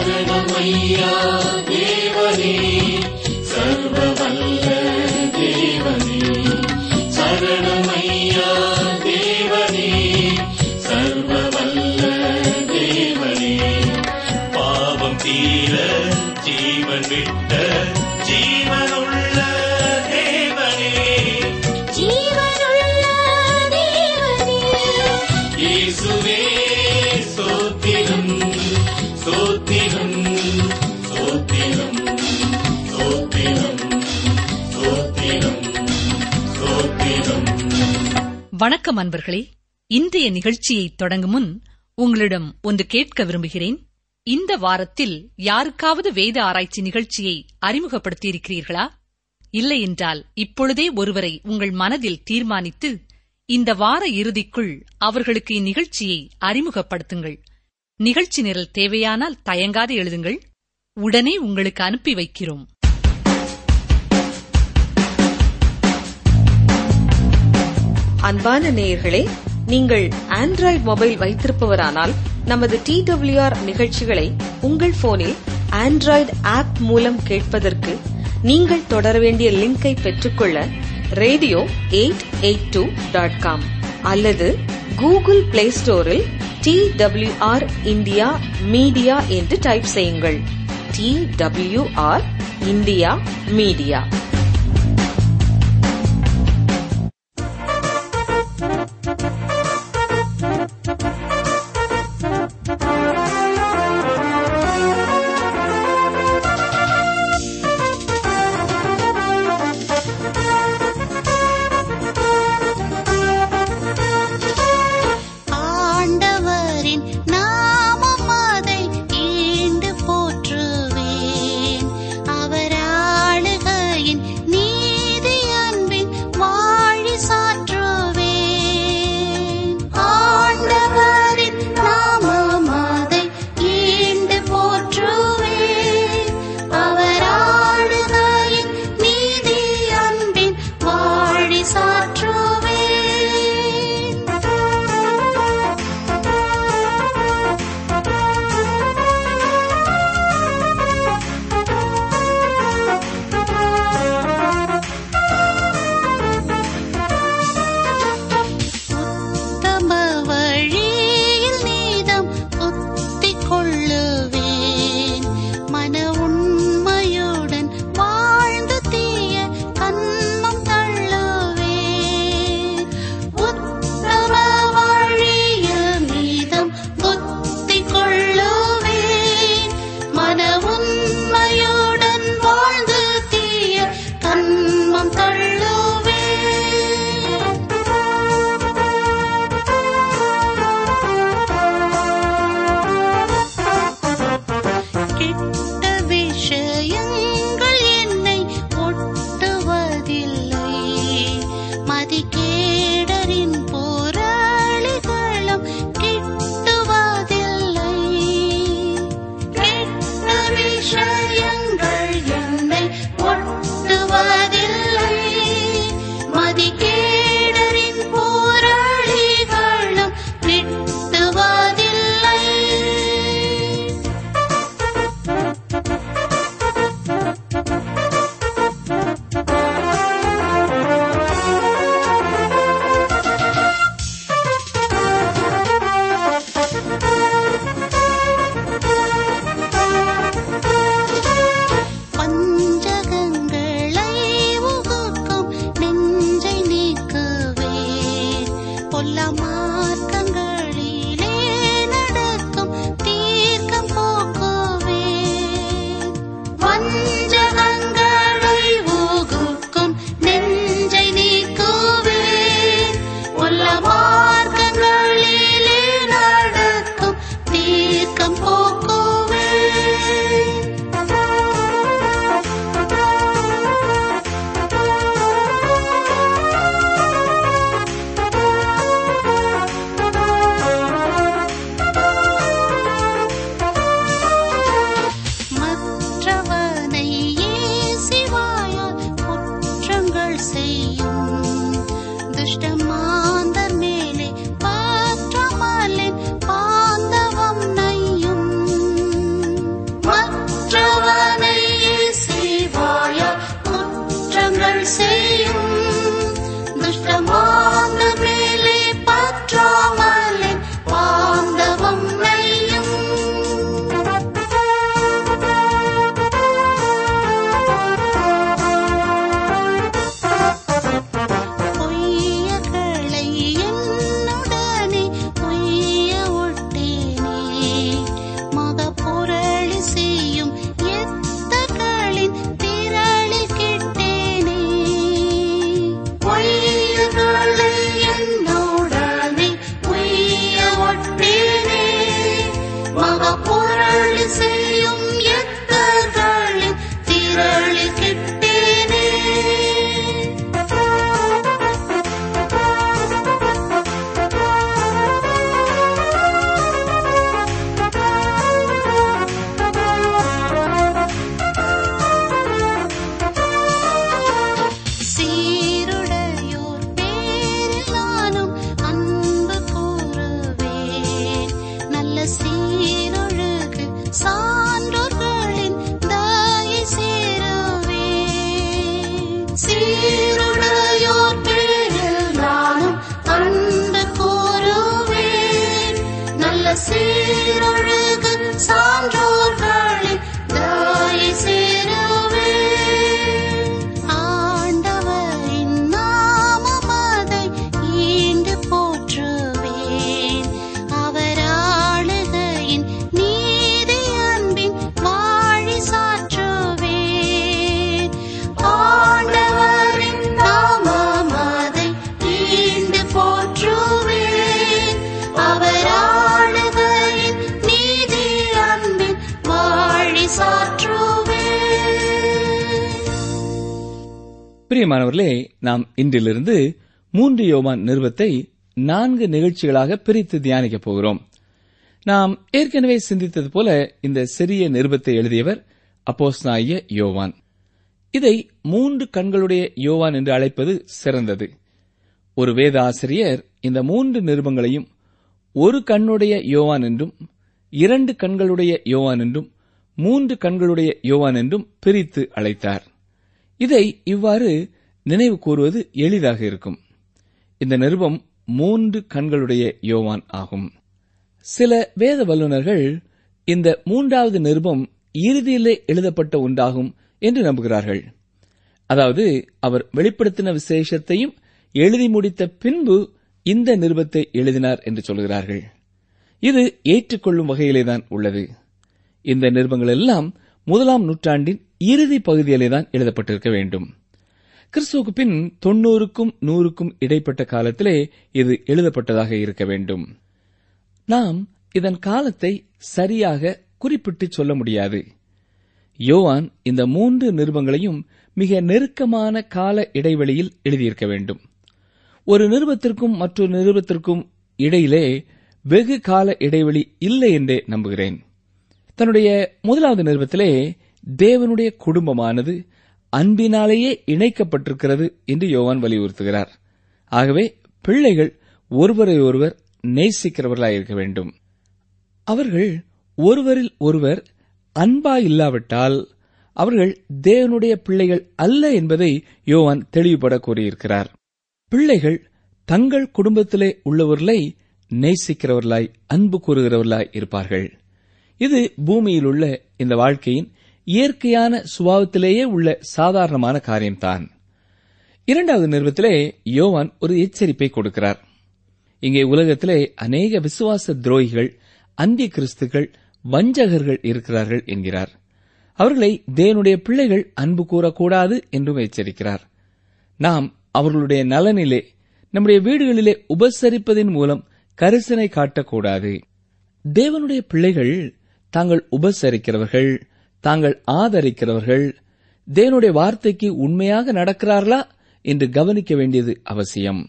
சரணமையா தேவனே சர்வ வல்ல தேவனே சரணமையா தேவனே சர்வ வல்ல தேவனே பாவம் தீர ஜீவன் விட்ட ஜீவனுள்ள தேவனே ஜீவனுள்ள தேவனே இயேசுவே சோத்திரம் சோத்திரம் சோத்திரம் சோத்திரம் சோத்திரம் சோத்திரம் வணக்கம் அன்பர்களே இன்றைய நிகழ்ச்சியை தொடங்கும் முன் உங்களிடம் ஒன்று கேட்க விரும்புகிறேன் இந்த வாரத்தில் யாருக்காவது வேத ஆராய்ச்சி நிகழ்ச்சியை அறிமுகப்படுத்தியிருக்கிறீர்களா இல்லை என்றால் இப்பொழுதே ஒருவரை உங்கள் மனதில் தீர்மானித்து இந்த வார இறுதிக்குள் அவர்களுக்கு இந்நிகழ்ச்சியை அறிமுகப்படுத்துங்கள் நிகழ்ச்சி நிரல் தேவையானால் தயங்காது எழுதுங்கள் உடனே உங்களுக்கு அனுப்பி வைக்கிறோம் அன்பான நேயர்களே நீங்கள் ஆண்ட்ராய்டு மொபைல் வைத்திருப்பவரானால் நமது டி நிகழ்ச்சிகளை உங்கள் போனில் ஆண்ட்ராய்டு ஆப் மூலம் கேட்பதற்கு நீங்கள் தொடர வேண்டிய லிங்கை பெற்றுக்கொள்ள radio eight eight two dot com அல்லது கூகுள் பிளே ஸ்டோரில் டி டபிள்யூஆர் இந்தியா மீடியா என்று டைப் செய்யுங்கள் டி டபிள்யூஆர் இந்தியா மீடியா ஆண்டவரின் நாமம் அதை ஈண்டு போற்றுவேன் அவர் ஆளுகையின் பிரியமானவர்களே நாம் இன்றிலிருந்து மூன்று யோவான் நிறுவத்தை நான்கு நிகழ்ச்சிகளாக பிரித்து தியானிக்கப் போகிறோம் நாம் ஏற்கனவே சிந்தித்தது போல இந்த சிறிய நிருபத்தை எழுதியவர் அப்போஸ்நாய யோவான் இதை மூன்று கண்களுடைய யோவான் என்று அழைப்பது சிறந்தது ஒரு வேத ஆசிரியர் இந்த மூன்று நிருபங்களையும் ஒரு கண்ணுடைய யோவான் என்றும் இரண்டு கண்களுடைய யோவான் என்றும் மூன்று கண்களுடைய யோவான் என்றும் பிரித்து அழைத்தார் இதை இவ்வாறு நினைவு கூறுவது எளிதாக இருக்கும் இந்த நிருபம் மூன்று கண்களுடைய யோவான் ஆகும் சில வேத வல்லுநர்கள் இந்த மூன்றாவது நிருபம் இறுதியிலே எழுதப்பட்ட ஒன்றாகும் என்று நம்புகிறார்கள் அதாவது அவர் வெளிப்படுத்தின விசேஷத்தையும் எழுதி முடித்த பின்பு இந்த நிருபத்தை எழுதினார் என்று சொல்கிறார்கள் இது ஏற்றுக்கொள்ளும் வகையிலேதான் உள்ளது இந்த நிருபங்கள் எல்லாம் முதலாம் நூற்றாண்டின் இறுதி பகுதியிலே தான் எழுதப்பட்டிருக்க வேண்டும் கிறிஸ்துவுக்கு பின் தொன்னூறுக்கும் நூறுக்கும் இடைப்பட்ட காலத்திலே இது எழுதப்பட்டதாக இருக்க வேண்டும் நாம் இதன் காலத்தை சரியாக குறிப்பிட்டு சொல்ல முடியாது யோவான் இந்த மூன்று நிருபங்களையும் மிக நெருக்கமான கால இடைவெளியில் எழுதியிருக்க வேண்டும் ஒரு நிருபத்திற்கும் மற்றொரு நிருபத்திற்கும் இடையிலே வெகு கால இடைவெளி இல்லை என்றே நம்புகிறேன் தன்னுடைய முதலாவது நிருபத்திலே தேவனுடைய குடும்பமானது அன்பினாலேயே இணைக்கப்பட்டிருக்கிறது என்று யோவான் வலியுறுத்துகிறார் ஆகவே பிள்ளைகள் ஒருவரை ஒருவர் நேசிக்கிறவர்களாயிருக்க வேண்டும் அவர்கள் ஒருவரில் ஒருவர் அன்பா இல்லாவிட்டால் அவர்கள் தேவனுடைய பிள்ளைகள் அல்ல என்பதை யோவான் தெளிவுபட கூறியிருக்கிறார் பிள்ளைகள் தங்கள் குடும்பத்திலே உள்ளவர்களை நேசிக்கிறவர்களாய் அன்பு கூறுகிறவர்களாய் இருப்பார்கள் இது பூமியில் உள்ள இந்த வாழ்க்கையின் இயற்கையான சுபாவத்திலேயே உள்ள சாதாரணமான காரியம்தான் இரண்டாவது நிறுவத்திலே யோவான் ஒரு எச்சரிப்பை கொடுக்கிறார் இங்கே உலகத்திலே அநேக விசுவாச துரோகிகள் அந்திய கிறிஸ்துக்கள் வஞ்சகர்கள் இருக்கிறார்கள் என்கிறார் அவர்களை தேவனுடைய பிள்ளைகள் அன்பு கூறக்கூடாது என்றும் எச்சரிக்கிறார் நாம் அவர்களுடைய நலனிலே நம்முடைய வீடுகளிலே உபசரிப்பதன் மூலம் கரிசனை காட்டக்கூடாது தேவனுடைய பிள்ளைகள் தாங்கள் உபசரிக்கிறவர்கள் தாங்கள் ஆதரிக்கிறவர்கள் தேவனுடைய வார்த்தைக்கு உண்மையாக நடக்கிறார்களா என்று கவனிக்க வேண்டியது அவசியம்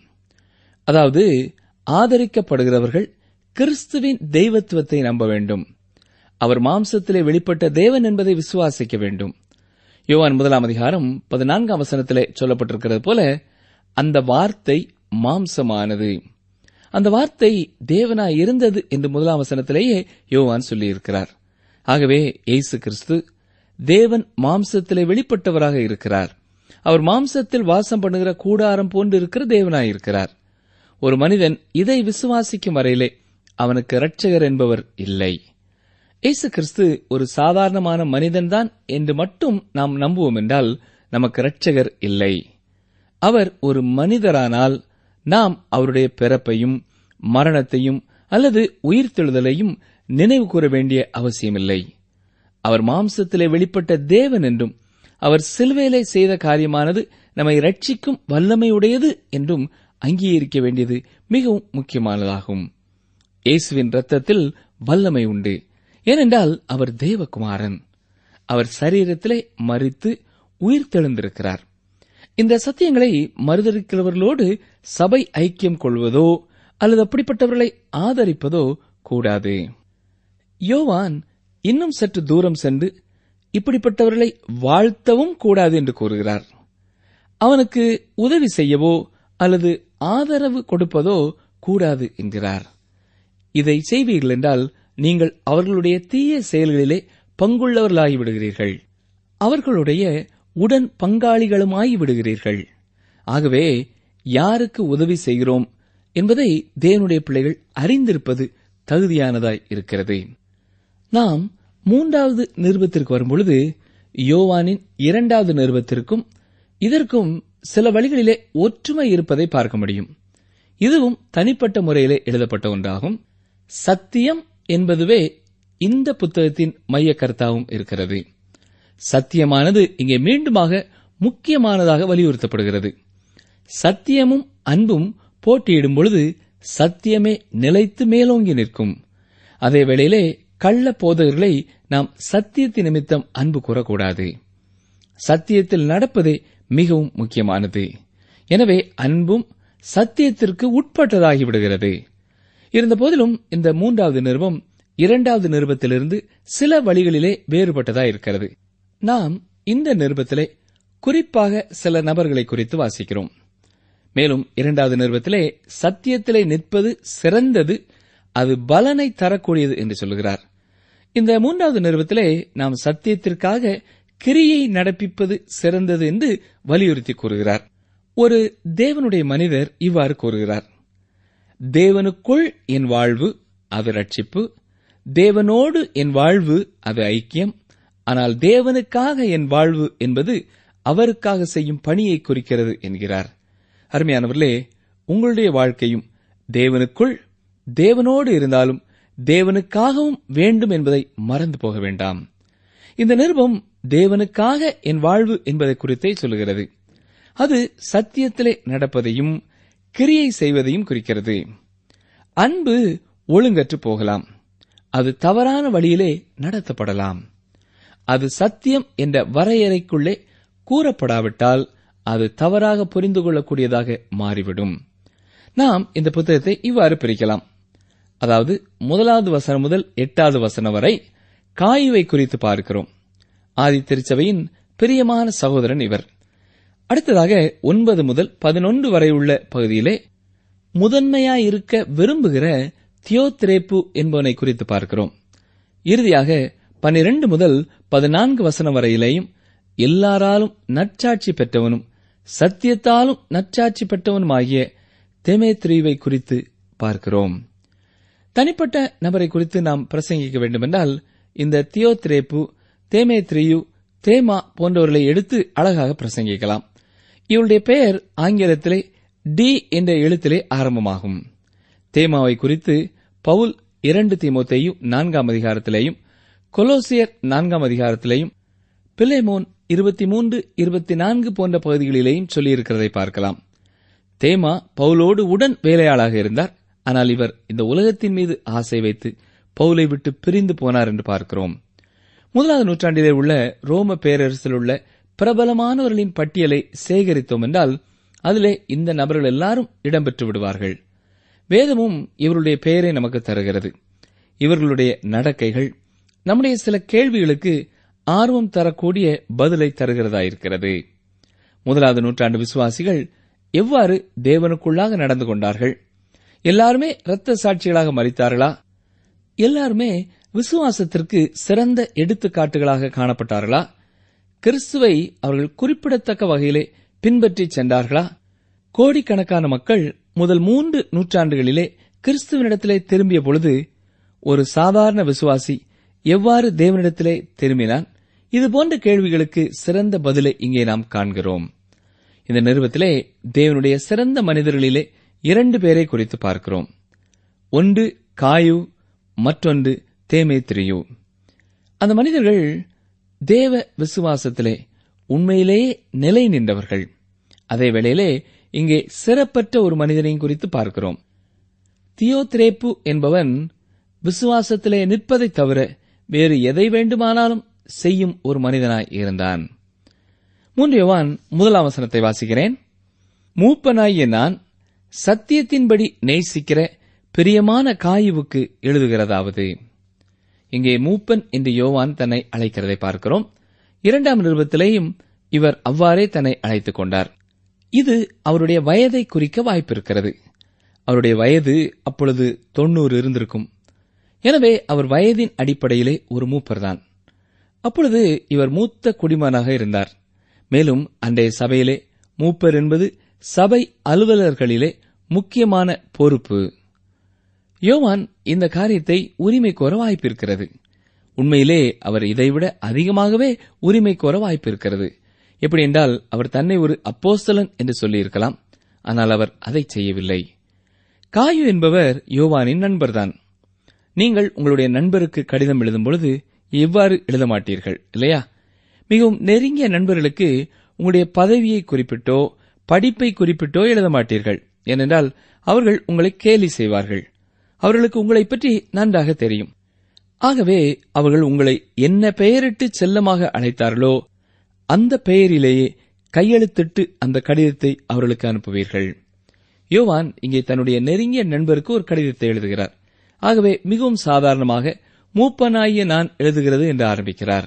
அதாவது ஆதரிக்கப்படுகிறவர்கள் கிறிஸ்துவின் தெய்வத்துவத்தை நம்ப வேண்டும் அவர் மாம்சத்திலே வெளிப்பட்ட தேவன் என்பதை விசுவாசிக்க வேண்டும் யோவான் முதலாம் அதிகாரம் பதினான்காம் வசனத்திலே சொல்லப்பட்டிருக்கிறது போல அந்த வார்த்தை மாம்சமானது அந்த வார்த்தை தேவனாய் இருந்தது என்று முதலாம் வசனத்திலேயே யோவான் சொல்லியிருக்கிறார் ஆகவே இயேசு கிறிஸ்து தேவன் மாம்சத்திலே வெளிப்பட்டவராக இருக்கிறார் அவர் மாம்சத்தில் வாசம் பண்ணுகிற கூடாரம் போன்று இருக்கிற தேவனாயிருக்கிறார் ஒரு மனிதன் இதை விசுவாசிக்கும் வரையிலே அவனுக்கு இரட்சகர் என்பவர் இல்லை இயேசு கிறிஸ்து ஒரு சாதாரணமான மனிதன்தான் என்று மட்டும் நாம் நம்புவோம் என்றால் நமக்கு இரட்சகர் இல்லை அவர் ஒரு மனிதரானால் நாம் அவருடைய பிறப்பையும் மரணத்தையும் அல்லது உயிர்த்தெழுதலையும் நினைவு கூற வேண்டிய அவசியமில்லை அவர் மாம்சத்திலே வெளிப்பட்ட தேவன் என்றும் அவர் சிலுவையிலே செய்த காரியமானது நம்மை ரட்சிக்கும் வல்லமையுடையது என்றும் அங்கீகரிக்க வேண்டியது மிகவும் முக்கியமானதாகும் இயேசுவின் ரத்தத்தில் வல்லமை உண்டு ஏனென்றால் அவர் தேவகுமாரன் அவர் சரீரத்திலே மறித்து உயிர் தெழுந்திருக்கிறார் இந்த சத்தியங்களை மறுதளிக்கிறவர்களோடு சபை ஐக்கியம் கொள்வதோ அல்லது அப்படிப்பட்டவர்களை ஆதரிப்பதோ கூடாது யோவான் இன்னும் சற்று தூரம் சென்று இப்படிப்பட்டவர்களை வாழ்த்தவும் கூடாது என்று கூறுகிறார் அவனுக்கு உதவி செய்யவோ அல்லது ஆதரவு கொடுப்பதோ கூடாது என்கிறார் இதை செய்வீர்கள் என்றால் நீங்கள் அவர்களுடைய தீய செயல்களிலே பங்குள்ளவர்களாகி விடுகிறீர்கள் அவர்களுடைய உடன் பங்காளிகளுமாகி விடுகிறீர்கள் ஆகவே யாருக்கு உதவி செய்கிறோம் என்பதை தேவனுடைய பிள்ளைகள் அறிந்திருப்பது தகுதியானதாய் இருக்கிறது நாம் மூன்றாவது நிருபத்திற்கு வரும்பொழுது யோவானின் இரண்டாவது நிருபத்திற்கும் இதற்கும் சில வழிகளிலே ஒற்றுமை இருப்பதை பார்க்க முடியும் இதுவும் தனிப்பட்ட முறையிலே எழுதப்பட்ட ஒன்றாகும் சத்தியம் என்பதுவே இந்த புத்தகத்தின் மைய கருத்தாவும் இருக்கிறது சத்தியமானது இங்கே மீண்டுமாக முக்கியமானதாக வலியுறுத்தப்படுகிறது சத்தியமும் அன்பும் போட்டியிடும் பொழுது சத்தியமே நிலைத்து மேலோங்கி நிற்கும் அதே வேளையிலே கள்ள போதகர்களை நாம் சத்தியத்தின் நிமித்தம் அன்பு கூறக்கூடாது சத்தியத்தில் நடப்பதே மிகவும் முக்கியமானது எனவே அன்பும் சத்தியத்திற்கு உட்பட்டதாகி விடுகிறது இருந்தபோதிலும் இந்த மூன்றாவது நிருபம் இரண்டாவது நிருபத்திலிருந்து சில வழிகளிலே வேறுபட்டதா இருக்கிறது நாம் இந்த நிருபத்திலே குறிப்பாக சில நபர்களை குறித்து வாசிக்கிறோம் மேலும் இரண்டாவது நிருபத்திலே சத்தியத்திலே நிற்பது சிறந்தது அது பலனை தரக்கூடியது என்று சொல்கிறார் இந்த மூன்றாவது நிருபத்திலே நாம் சத்தியத்திற்காக கிரியை நடப்பிப்பது சிறந்தது என்று வலியுறுத்தி கூறுகிறார் ஒரு தேவனுடைய மனிதர் இவ்வாறு கூறுகிறார் தேவனுக்குள் என் வாழ்வு அது ரட்சிப்பு தேவனோடு என் வாழ்வு அது ஐக்கியம் ஆனால் தேவனுக்காக என் வாழ்வு என்பது அவருக்காக செய்யும் பணியை குறிக்கிறது என்கிறார் அருமையானவர்களே உங்களுடைய வாழ்க்கையும் தேவனுக்குள் தேவனோடு இருந்தாலும் தேவனுக்காகவும் வேண்டும் என்பதை மறந்து போக வேண்டாம் இந்த நிருபம் தேவனுக்காக என் வாழ்வு என்பதை குறித்தே சொல்லுகிறது அது சத்தியத்திலே நடப்பதையும் கிரியை செய்வதையும் குறிக்கிறது அன்பு ஒழுங்கற்று போகலாம் அது தவறான வழியிலே நடத்தப்படலாம் அது சத்தியம் என்ற வரையறைக்குள்ளே கூறப்படாவிட்டால் அது தவறாக புரிந்து கொள்ளக்கூடியதாக மாறிவிடும் நாம் இந்த புத்தகத்தை இவ்வாறு பிரிக்கலாம் அதாவது முதலாவது வசனம் முதல் எட்டாவது வசனம் வரை காயுவை குறித்து பார்க்கிறோம் ஆதி திருச்சபையின் பிரியமான சகோதரன் இவர் அடுத்ததாக ஒன்பது முதல் பதினொன்று வரை உள்ள பகுதியிலே முதன்மையாயிருக்க விரும்புகிற தியோத்ரேப்பு என்பவனை குறித்து பார்க்கிறோம் இறுதியாக பன்னிரண்டு முதல் பதினான்கு வசனம் வரையிலேயும் எல்லாராலும் நற்சாட்சி பெற்றவனும் சத்தியத்தாலும் நற்சாட்சி பெற்றவனுமாகிய தெமேத்ரீவை குறித்து பார்க்கிறோம் தனிப்பட்ட நபரை குறித்து நாம் பிரசங்கிக்க வேண்டுமென்றால் இந்த தியோத்ரேப்பு தேமேத்ரியூ தேமா போன்றவர்களை எடுத்து அழகாக பிரசங்கிக்கலாம் இவருடைய பெயர் ஆங்கிலத்திலே டி என்ற எழுத்திலே ஆரம்பமாகும் தேமாவை குறித்து பவுல் இரண்டு தீமோத்தேயு நான்காம் அதிகாரத்திலேயும் கொலோசியர் நான்காம் அதிகாரத்திலேயும் பிலேமோன் இருபத்தி மூன்று இருபத்தி நான்கு போன்ற பகுதிகளிலேயும் சொல்லியிருக்கிறதை பார்க்கலாம் தேமா பவுலோடு உடன் வேலையாளாக இருந்தார் ஆனால் இவர் இந்த உலகத்தின் மீது ஆசை வைத்து பவுலை விட்டு பிரிந்து போனார் என்று பார்க்கிறோம் முதலாவது நூற்றாண்டிலே உள்ள ரோம பேரரசில் உள்ள பிரபலமானவர்களின் பட்டியலை சேகரித்தோம் என்றால் அதிலே இந்த நபர்கள் எல்லாரும் இடம்பெற்று விடுவார்கள் வேதமும் இவருடைய பெயரை நமக்கு தருகிறது இவர்களுடைய நடக்கைகள் நம்முடைய சில கேள்விகளுக்கு ஆர்வம் தரக்கூடிய பதிலை தருகிறதாயிருக்கிறது முதலாவது நூற்றாண்டு விசுவாசிகள் எவ்வாறு தேவனுக்குள்ளாக நடந்து கொண்டார்கள் எல்லாருமே இரத்த சாட்சிகளாக மறித்தார்களா எல்லாருமே விசுவாசத்திற்கு சிறந்த எடுத்துக்காட்டுகளாக காணப்பட்டார்களா கிறிஸ்துவை அவர்கள் குறிப்பிடத்தக்க வகையிலே பின்பற்றி சென்றார்களா கோடிக்கணக்கான மக்கள் முதல் மூன்று நூற்றாண்டுகளிலே கிறிஸ்துவனிடத்திலே திரும்பிய பொழுது ஒரு சாதாரண விசுவாசி எவ்வாறு தேவனிடத்திலே திரும்பினான் இதுபோன்ற கேள்விகளுக்கு சிறந்த பதிலை இங்கே நாம் காண்கிறோம் இந்த நிறுவத்திலே தேவனுடைய சிறந்த மனிதர்களிலே இரண்டு பேரை குறித்து பார்க்கிறோம் ஒன்று காயு மற்றொன்று தேமேத்ரியு அந்த மனிதர்கள் தேவ விசுவாசத்திலே உண்மையிலேயே நிலை நின்றவர்கள் அதே வேளையிலே இங்கே சிறப்பற்ற ஒரு மனிதனையும் குறித்து பார்க்கிறோம் தியோத்ரேப்பு என்பவன் விசுவாசத்திலே நிற்பதைத் தவிர வேறு எதை வேண்டுமானாலும் செய்யும் ஒரு மனிதனாய் இருந்தான் மூன்று யோவான் முதலாம் வசனத்தை வாசிக்கிறேன் மூப்பனாகிய நான் சத்தியத்தின்படி நேசிக்கிற பிரியமான காயுவுக்கு எழுதுகிறதாவது இங்கே மூப்பன் என்று யோவான் தன்னை அழைக்கிறதை பார்க்கிறோம் இரண்டாம் நிருபத்திலேயும் இவர் அவ்வாறே தன்னை அழைத்துக் கொண்டார் இது அவருடைய வயதை குறிக்க வாய்ப்பிருக்கிறது அவருடைய வயது அப்பொழுது தொண்ணூறு இருந்திருக்கும் எனவே அவர் வயதின் அடிப்படையிலே ஒரு மூப்பர்தான் அப்பொழுது இவர் மூத்த குடிமகனாக இருந்தார் மேலும் அன்றைய சபையிலே மூப்பர் என்பது சபை அலுவலர்களிலே முக்கியமான பொறுப்பு யோவான் இந்த காரியத்தை உரிமை கோர வாய்ப்பிருக்கிறது உண்மையிலே அவர் இதைவிட அதிகமாகவே உரிமை கோர வாய்ப்பிருக்கிறது எப்படி என்றால் அவர் தன்னை ஒரு அப்போஸ்தலன் என்று சொல்லியிருக்கலாம் ஆனால் அவர் அதை செய்யவில்லை காயு என்பவர் யோவானின் நண்பர்தான் நீங்கள் உங்களுடைய நண்பருக்கு கடிதம் எழுதும் பொழுது எவ்வாறு எழுத மாட்டீர்கள் இல்லையா மிகவும் நெருங்கிய நண்பர்களுக்கு உங்களுடைய பதவியை குறிப்பிட்டோ படிப்பை குறிப்பிட்டோ எழுத மாட்டீர்கள் ஏனென்றால் அவர்கள் உங்களை கேலி செய்வார்கள் அவர்களுக்கு உங்களை பற்றி நன்றாக தெரியும் ஆகவே அவர்கள் உங்களை என்ன பெயரிட்டு செல்லமாக அழைத்தார்களோ அந்த பெயரிலேயே கையெழுத்திட்டு அந்த கடிதத்தை அவர்களுக்கு அனுப்புவீர்கள் யோவான் இங்கே தன்னுடைய நெருங்கிய நண்பருக்கு ஒரு கடிதத்தை எழுதுகிறார் ஆகவே மிகவும் சாதாரணமாக மூப்பனாகிய நான் எழுதுகிறது என்று ஆரம்பிக்கிறார்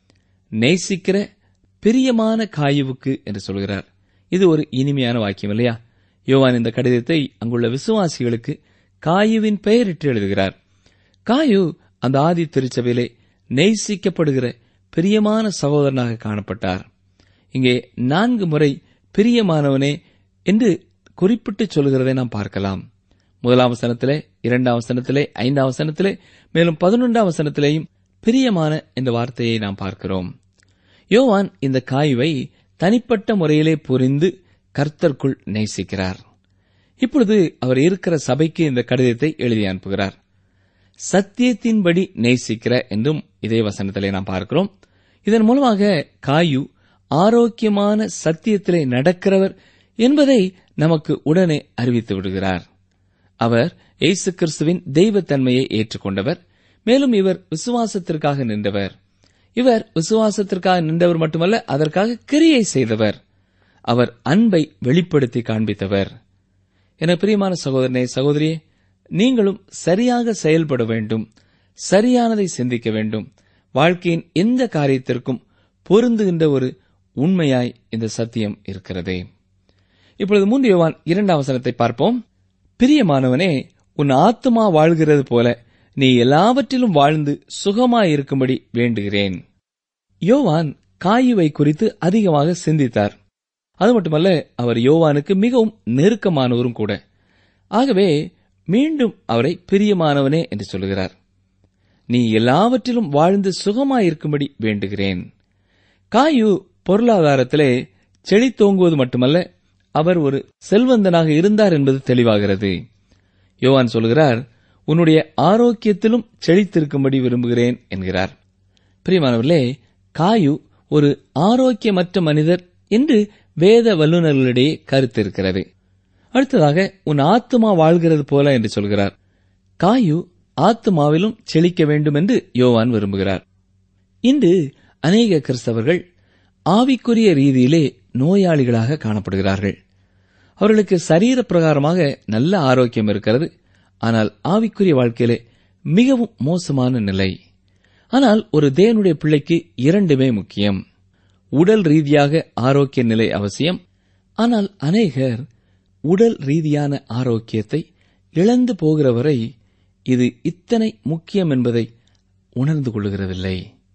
நேசிக்கிற பிரியமான காயுவுக்கு என்று சொல்கிறார் இது ஒரு இனிமையான வாக்கியம் இல்லையா யோவான் இந்த கடிதத்தை அங்குள்ள விசுவாசிகளுக்கு காயுவின் பெயரிட்டு எழுதுகிறார் காயு அந்த ஆதி திருச்சபையிலே நேசிக்கப்படுகிற பிரியமான சகோதரனாக காணப்பட்டார் இங்கே நான்கு முறை பிரியமானவனே என்று குறிப்பிட்டு சொல்கிறதை நாம் பார்க்கலாம் முதலாம் வசனத்திலே இரண்டாம் வசனத்திலே ஐந்தாம் வசனத்திலே மேலும் பதினொன்றாம் வசனத்திலேயும் பிரியமான என்ற வார்த்தையை நாம் பார்க்கிறோம் யோவான் இந்த காயுவை தனிப்பட்ட முறையிலே புரிந்து கர்த்தர்க்குள் நேசிக்கிறார் இப்பொழுது அவர் இருக்கிற சபைக்கு இந்த கடிதத்தை எழுதி அனுப்புகிறார் சத்தியத்தின்படி நேசிக்கிற என்றும் இதே வசனத்திலே நாம் பார்க்கிறோம் இதன் மூலமாக காயு ஆரோக்கியமான சத்தியத்திலே நடக்கிறவர் என்பதை நமக்கு உடனே அறிவித்து விடுகிறார் அவர் இயேசு கிறிஸ்துவின் தெய்வத்தன்மையை ஏற்றுக்கொண்டவர் மேலும் இவர் விசுவாசத்திற்காக நின்றவர் இவர் விசுவாசத்திற்காக நின்றவர் மட்டுமல்ல அதற்காக கிரியை செய்தவர் அவர் அன்பை வெளிப்படுத்தி காண்பித்தவர் என பிரியமான சகோதரனே சகோதரியே நீங்களும் சரியாக செயல்பட வேண்டும் சரியானதை சிந்திக்க வேண்டும் வாழ்க்கையின் எந்த காரியத்திற்கும் பொருந்துகின்ற ஒரு உண்மையாய் இந்த சத்தியம் இருக்கிறது இப்பொழுது மூன்று யோவான் இரண்டாம் வசனத்தை பார்ப்போம் பிரியமானவனே உன் ஆத்துமா வாழ்கிறது போல நீ எல்லாவற்றிலும் வாழ்ந்து சுகமாயிருக்கும்படி வேண்டுகிறேன் யோவான் காயுவை குறித்து அதிகமாக சிந்தித்தார் அது மட்டுமல்ல அவர் யோவானுக்கு மிகவும் நெருக்கமானவரும் கூட ஆகவே மீண்டும் அவரை பிரியமானவனே என்று சொல்கிறார் நீ எல்லாவற்றிலும் வாழ்ந்து சுகமாயிருக்கும்படி வேண்டுகிறேன் காயு பொருளாதாரத்திலே செழித்தோங்குவது மட்டுமல்ல அவர் ஒரு செல்வந்தனாக இருந்தார் என்பது தெளிவாகிறது யோவான் சொல்கிறார் உன்னுடைய ஆரோக்கியத்திலும் செழித்திருக்கும்படி விரும்புகிறேன் என்கிறார் பிரியமானவர்களே காயு ஒரு ஆரோக்கியமற்ற மனிதர் என்று வேத வல்லுநர்களிடையே கருத்து இருக்கிறது அடுத்ததாக உன் ஆத்துமா வாழ்கிறது போல என்று சொல்கிறார் காயு ஆத்துமாவிலும் செழிக்க வேண்டும் என்று யோவான் விரும்புகிறார் இன்று அநேக கிறிஸ்தவர்கள் ஆவிக்குரிய ரீதியிலே நோயாளிகளாக காணப்படுகிறார்கள் அவர்களுக்கு சரீர பிரகாரமாக நல்ல ஆரோக்கியம் இருக்கிறது ஆனால் ஆவிக்குரிய வாழ்க்கையிலே மிகவும் மோசமான நிலை ஆனால் ஒரு தேவனுடைய பிள்ளைக்கு இரண்டுமே முக்கியம் உடல் ரீதியாக ஆரோக்கிய நிலை அவசியம் ஆனால் அநேகர் உடல் ரீதியான ஆரோக்கியத்தை இழந்து போகிறவரை இது இத்தனை முக்கியம் என்பதை உணர்ந்து கொள்கிறதில்லை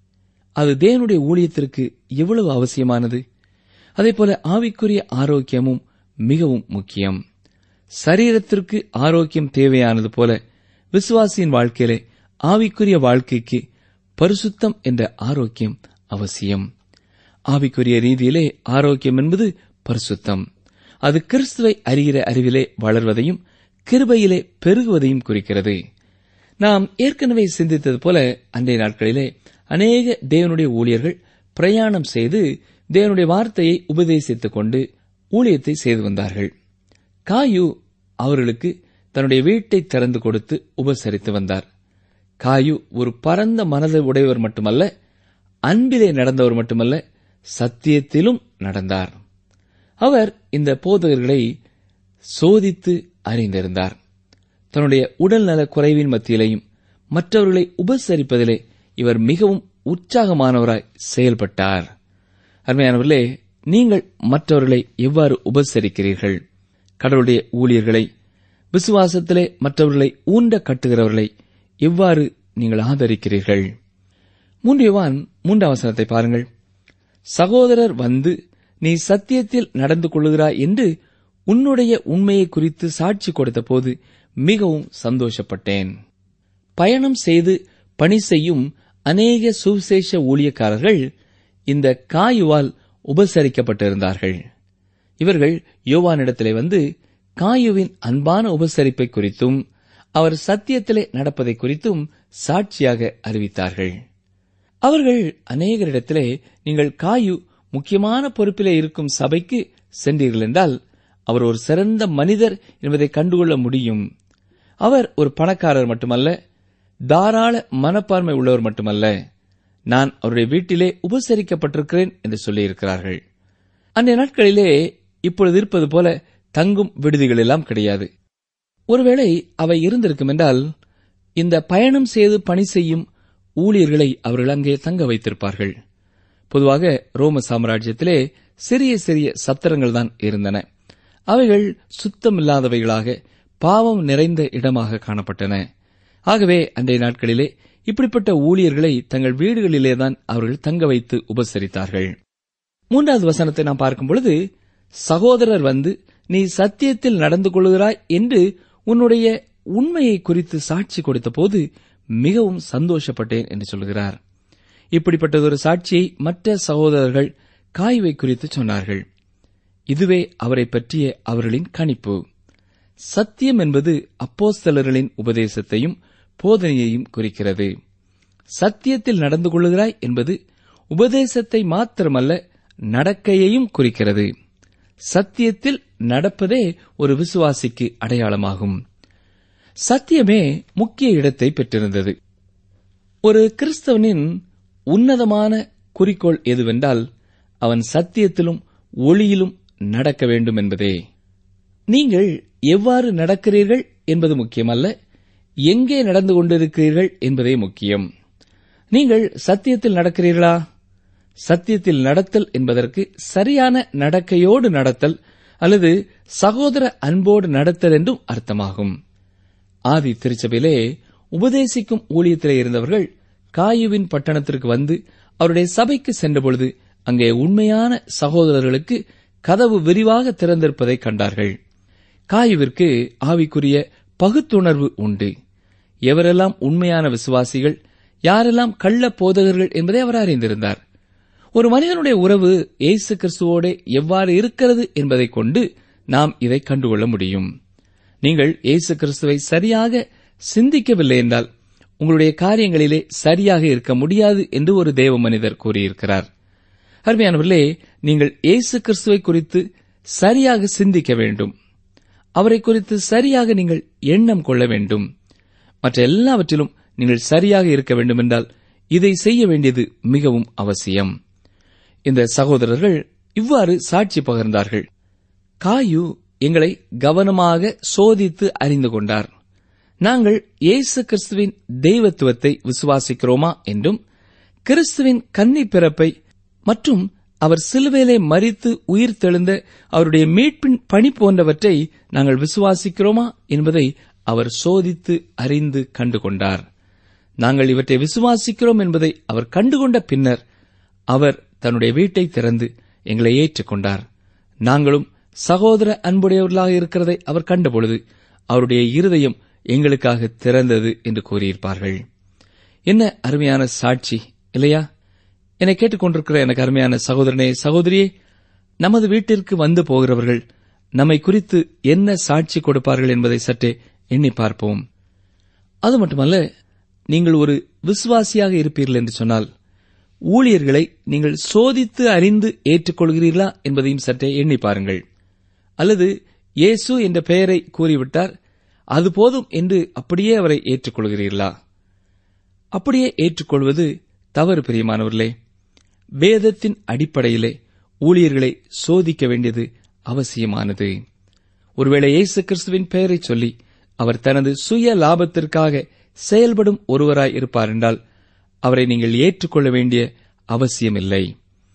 அது தேவனுடைய ஊழியத்திற்கு எவ்வளவு அவசியமானது அதேபோல ஆவிக்குரிய ஆரோக்கியமும் மிகவும் முக்கியம் சரீரத்திற்கு ஆரோக்கியம் தேவையானது போல விசுவாசியின் வாழ்க்கையிலே ஆவிக்குரிய வாழ்க்கைக்கு பரிசுத்தம் என்ற ஆரோக்கியம் அவசியம் ஆவிக்குரிய ரீதியிலே ஆரோக்கியம் என்பது பரிசுத்தம் அது கிறிஸ்துவை அறிகிற அறிவிலே வளர்வதையும் கிருபையிலே பெருகுவதையும் குறிக்கிறது நாம் ஏற்கனவே சிந்தித்தது போல அன்றைய நாட்களிலே அநேக தேவனுடைய ஊழியர்கள் பிரயாணம் செய்து தேவனுடைய வார்த்தையை உபதேசித்துக் கொண்டு ஊழியத்தை செய்து வந்தார்கள் காயு அவர்களுக்கு தன்னுடைய வீட்டை திறந்து கொடுத்து உபசரித்து வந்தார் காயு ஒரு பரந்த மனதை உடையவர் மட்டுமல்ல அன்பிலே நடந்தவர் மட்டுமல்ல சத்தியத்திலும் நடந்தார் அவர் இந்த போதகர்களை சோதித்து அறிந்திருந்தார் தன்னுடைய உடல்நல குறைவின் மத்தியிலேயும் மற்றவர்களை உபசரிப்பதிலே இவர் மிகவும் உற்சாகமானவராய் செயல்பட்டார் அருமையானவர்களே நீங்கள் மற்றவர்களை எவ்வாறு உபசரிக்கிறீர்கள் கடவுளுடைய ஊழியர்களை விசுவாசத்திலே மற்றவர்களை ஊண்ட கட்டுகிறவர்களை எவ்வாறு நீங்கள் ஆதரிக்கிறீர்கள் மூன்றியவான் மூன்றாம் வசனத்தை பாருங்கள் சகோதரர் வந்து நீ சத்தியத்தில் நடந்து கொள்கிறாய் என்று உன்னுடைய உண்மையை குறித்து சாட்சி கொடுத்த போது மிகவும் சந்தோஷப்பட்டேன் பயணம் செய்து பணி செய்யும் அநேக சுவிசேஷ ஊழியக்காரர்கள் இந்த காயுவால் உபசரிக்கப்பட்டிருந்தார்கள் இவர்கள் யோவானிடத்திலே வந்து காயுவின் அன்பான உபசரிப்பை குறித்தும் அவர் சத்தியத்திலே நடப்பதை குறித்தும் சாட்சியாக அறிவித்தார்கள் அவர்கள் அநேகரிடத்திலே நீங்கள் காயு முக்கியமான பொறுப்பிலே இருக்கும் சபைக்கு சென்றீர்கள் என்றால் அவர் ஒரு சிறந்த மனிதர் என்பதை கண்டுகொள்ள முடியும் அவர் ஒரு பணக்காரர் மட்டுமல்ல தாராள மனப்பான்மை உள்ளவர் மட்டுமல்ல நான் அவருடைய வீட்டிலே உபசரிக்கப்பட்டிருக்கிறேன் என்று சொல்லியிருக்கிறார்கள் அன்றைய நாட்களிலே இப்பொழுது இருப்பது போல தங்கும் விடுதிகள் எல்லாம் கிடையாது ஒருவேளை அவை இருந்திருக்கும் என்றால் இந்த பயணம் செய்து பணி செய்யும் ஊழியர்களை அவர்கள் அங்கே தங்க வைத்திருப்பார்கள் பொதுவாக ரோம சாம்ராஜ்யத்திலே சிறிய சிறிய சத்திரங்கள் தான் இருந்தன அவைகள் சுத்தமில்லாதவைகளாக பாவம் நிறைந்த இடமாக காணப்பட்டன ஆகவே அன்றைய நாட்களிலே இப்படிப்பட்ட ஊழியர்களை தங்கள் வீடுகளிலேதான் அவர்கள் தங்க வைத்து உபசரித்தார்கள் மூன்றாவது வசனத்தை நாம் பார்க்கும் பொழுது சகோதரர் வந்து நீ சத்தியத்தில் நடந்து கொள்கிறாய் என்று உன்னுடைய உண்மையை குறித்து சாட்சி கொடுத்த போது மிகவும் சந்தோஷப்பட்டேன் என்று சொல்கிறார் இப்படிப்பட்டதொரு சாட்சியை மற்ற சகோதரர்கள் காய்வை குறித்து சொன்னார்கள் இதுவே அவரை பற்றிய அவர்களின் கணிப்பு சத்தியம் என்பது அப்போஸ்தலர்களின் உபதேசத்தையும் போதனையையும் குறிக்கிறது சத்தியத்தில் நடந்து கொள்கிறாய் என்பது உபதேசத்தை மாத்திரமல்ல நடக்கையையும் குறிக்கிறது சத்தியத்தில் நடப்பதே ஒரு விசுவாசிக்கு அடையாளமாகும் சத்தியமே முக்கிய இடத்தை பெற்றிருந்தது ஒரு கிறிஸ்தவனின் உன்னதமான குறிக்கோள் எதுவென்றால் அவன் சத்தியத்திலும் ஒளியிலும் நடக்க வேண்டும் என்பதே நீங்கள் எவ்வாறு நடக்கிறீர்கள் என்பது முக்கியமல்ல எங்கே நடந்து கொண்டிருக்கிறீர்கள் என்பதே முக்கியம் நீங்கள் சத்தியத்தில் நடக்கிறீர்களா சத்தியத்தில் நடத்தல் என்பதற்கு சரியான நடக்கையோடு நடத்தல் அல்லது சகோதர அன்போடு நடத்தல் என்றும் அர்த்தமாகும் ஆதி திருச்சபையிலே உபதேசிக்கும் ஊழியத்திலே இருந்தவர்கள் காயுவின் பட்டணத்திற்கு வந்து அவருடைய சபைக்கு சென்றபொழுது அங்கே உண்மையான சகோதரர்களுக்கு கதவு விரிவாக திறந்திருப்பதை கண்டார்கள் காயுவிற்கு ஆவிக்குரிய பகுத்துணர்வு உண்டு எவரெல்லாம் உண்மையான விசுவாசிகள் யாரெல்லாம் கள்ள போதகர்கள் என்பதை அவர் அறிந்திருந்தார் ஒரு மனிதனுடைய உறவு இயேசு கிறிஸ்துவோட எவ்வாறு இருக்கிறது என்பதைக் கொண்டு நாம் இதை கண்டுகொள்ள முடியும் நீங்கள் இயேசு கிறிஸ்துவை சரியாக சிந்திக்கவில்லை என்றால் உங்களுடைய காரியங்களிலே சரியாக இருக்க முடியாது என்று ஒரு தேவ மனிதர் கூறியிருக்கிறார் அருமையானவர்களே நீங்கள் இயேசு கிறிஸ்துவை குறித்து சரியாக சிந்திக்க வேண்டும் அவரை குறித்து சரியாக நீங்கள் எண்ணம் கொள்ள வேண்டும் மற்ற எல்லாவற்றிலும் நீங்கள் சரியாக இருக்க வேண்டும் என்றால் இதை செய்ய வேண்டியது மிகவும் அவசியம் இந்த சகோதரர்கள் இவ்வாறு சாட்சி பகிர்ந்தார்கள் காயு எங்களை கவனமாக சோதித்து அறிந்து கொண்டார் நாங்கள் இயேசு கிறிஸ்துவின் தெய்வத்துவத்தை விசுவாசிக்கிறோமா என்றும் கிறிஸ்துவின் கன்னி பிறப்பை மற்றும் அவர் சிலுவையிலே மறித்து உயிர் தெழுந்த அவருடைய மீட்பின் பணி போன்றவற்றை நாங்கள் விசுவாசிக்கிறோமா என்பதை அவர் சோதித்து அறிந்து கண்டுகொண்டார் நாங்கள் இவற்றை விசுவாசிக்கிறோம் என்பதை அவர் கண்டுகொண்ட பின்னர் அவர் தன்னுடைய வீட்டை திறந்து எங்களை ஏற்றுக்கொண்டார் நாங்களும் சகோதர அன்புடையவர்களாக இருக்கிறதை அவர் கண்டபொழுது அவருடைய இருதயம் எங்களுக்காக திறந்தது என்று கூறியிருப்பார்கள் என்ன அருமையான சாட்சி இல்லையா என்னை கேட்டுக்கொண்டிருக்கிற எனக்கு அருமையான சகோதரனே சகோதரியே நமது வீட்டிற்கு வந்து போகிறவர்கள் நம்மை குறித்து என்ன சாட்சி கொடுப்பார்கள் என்பதை சற்றே எண்ணி பார்ப்போம் அது மட்டுமல்ல நீங்கள் ஒரு விசுவாசியாக இருப்பீர்கள் என்று சொன்னால் ஊழியர்களை நீங்கள் சோதித்து அறிந்து ஏற்றுக்கொள்கிறீர்களா என்பதையும் சற்றே எண்ணி பாருங்கள் அல்லது இயேசு என்ற பெயரை கூறிவிட்டார் அது போதும் என்று அப்படியே அவரை ஏற்றுக்கொள்கிறீர்களா அப்படியே ஏற்றுக்கொள்வது தவறு பிரியமானவர்களே வேதத்தின் அடிப்படையிலே ஊழியர்களை சோதிக்க வேண்டியது அவசியமானது ஒருவேளை இயேசு கிறிஸ்துவின் பெயரை சொல்லி அவர் தனது சுய லாபத்திற்காக செயல்படும் ஒருவராய் இருப்பார் என்றால் அவரை நீங்கள் ஏற்றுக்கொள்ள வேண்டிய அவசியமில்லை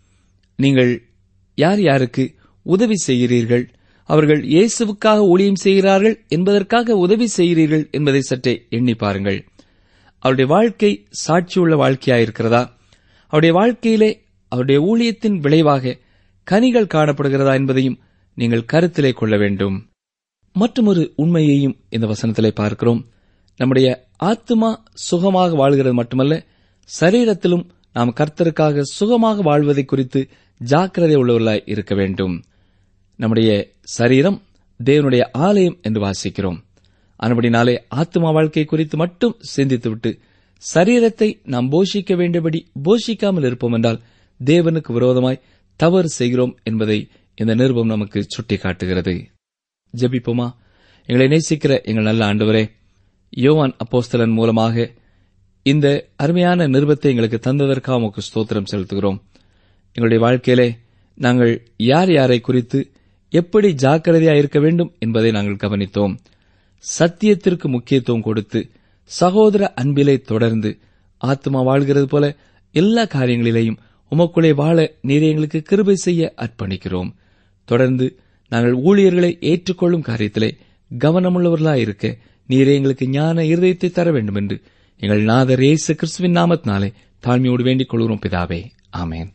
நீங்கள் யார் யாருக்கு உதவி செய்கிறீர்கள் அவர்கள் இயேசுவுக்காக ஊழியம் செய்கிறார்கள் என்பதற்காக உதவி செய்கிறீர்கள் என்பதை சற்றே எண்ணி பாருங்கள் அவருடைய வாழ்க்கை சாட்சியுள்ள வாழ்க்கையாயிருக்கிறதா அவருடைய வாழ்க்கையிலே அவருடைய ஊழியத்தின் விளைவாக கனிகள் காணப்படுகிறதா என்பதையும் நீங்கள் கருத்திலே கொள்ள வேண்டும் மற்றொரு உண்மையையும் இந்த வசனத்திலே பார்க்கிறோம் நம்முடைய ஆத்மா சுகமாக வாழ்கிறது மட்டுமல்ல சரீரத்திலும் நாம் கர்த்தருக்காக சுகமாக வாழ்வதை குறித்து ஜாக்கிரதை உள்ளவர்களாய் இருக்க வேண்டும் நம்முடைய சரீரம் தேவனுடைய ஆலயம் என்று வாசிக்கிறோம் அதுபடினாலே ஆத்மா வாழ்க்கை குறித்து மட்டும் சிந்தித்துவிட்டு சரீரத்தை நாம் போஷிக்க வேண்டியபடி போஷிக்காமல் இருப்போம் என்றால் தேவனுக்கு விரோதமாய் தவறு செய்கிறோம் என்பதை இந்த நிருபம் நமக்கு சுட்டிக்காட்டுகிறது ஜெபிப்போமா எங்களை நேசிக்கிற எங்கள் நல்ல ஆண்டவரே யோவான் அப்போஸ்தலன் மூலமாக இந்த அருமையான நிருபத்தை எங்களுக்கு தந்ததற்காக உமக்கு ஸ்தோத்திரம் செலுத்துகிறோம் எங்களுடைய வாழ்க்கையிலே நாங்கள் யார் யாரை குறித்து எப்படி ஜாக்கிரதையா இருக்க வேண்டும் என்பதை நாங்கள் கவனித்தோம் சத்தியத்திற்கு முக்கியத்துவம் கொடுத்து சகோதர அன்பிலே தொடர்ந்து ஆத்மா வாழ்கிறது போல எல்லா காரியங்களிலேயும் உமக்குள்ளே வாழ நீர் எங்களுக்கு கிருபை செய்ய அர்ப்பணிக்கிறோம் தொடர்ந்து நாங்கள் ஊழியர்களை ஏற்றுக்கொள்ளும் காரியத்திலே கவனமுள்ளவர்களாயிருக்க நீரே எங்களுக்கு ஞான இருதயத்தை தர வேண்டும் என்று எங்கள் நாதர் இயேசு கிறிஸ்துவின் நாமத்தினாலே தாழ்மையோடு வேண்டிக் கொள்கிறோம் பிதாவே ஆமென்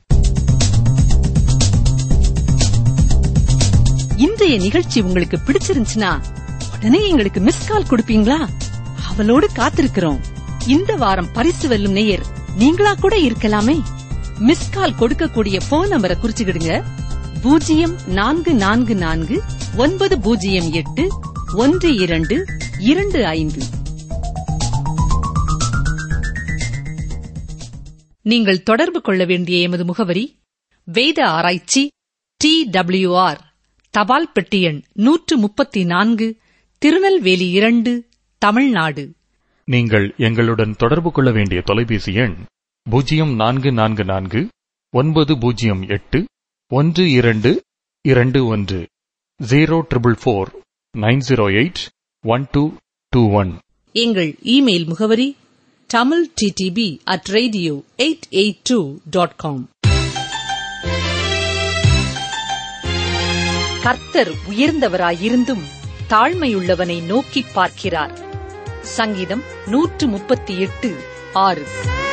இன்றைய நிகழ்ச்சி உங்களுக்கு பிடிச்சிருந்துச்சுன்னா உடனே எங்களுக்கு மிஸ் கால் கொடுப்பீங்களா அவளோடு காத்திருக்கிறோம் இந்த வாரம் பரிசு வெல்லும் நேயர் நீங்களா கூட இருக்கலாமே மிஸ் கால் கொடுக்கக்கூடிய போன் நம்பரை குறிச்சுக்கிடுங்க பூஜ்ஜியம் நான்கு நான்கு நான்கு ஒன்பது பூஜ்ஜியம் எட்டு ஒன்று இரண்டு இரண்டு ஐந்து நீங்கள் தொடர்பு கொள்ள வேண்டிய எமது முகவரி வேத ஆராய்ச்சி டி டபிள்யூஆர் தபால் பெட்டி எண் நூற்று முப்பத்தி நான்கு திருநெல்வேலி இரண்டு தமிழ்நாடு நீங்கள் எங்களுடன் தொடர்பு கொள்ள வேண்டிய தொலைபேசி எண் பூஜ்ஜியம் நான்கு நான்கு நான்கு ஒன்பது பூஜ்ஜியம் எட்டு ஒன்று இரண்டு இரண்டு ஒன்று zero triple four nine zero eight one two two one எங்கள் இமெயில் முகவரி Tamil DTP at radio eight eight two dot com கர்த்தர் உயர்ந்தவராயிருந்தும் தாழ்மையுள்ளவனை நோக்கிப் பார்க்கிறார் சங்கீதம் நூற்று முப்பத்தி எட்டு ஆறு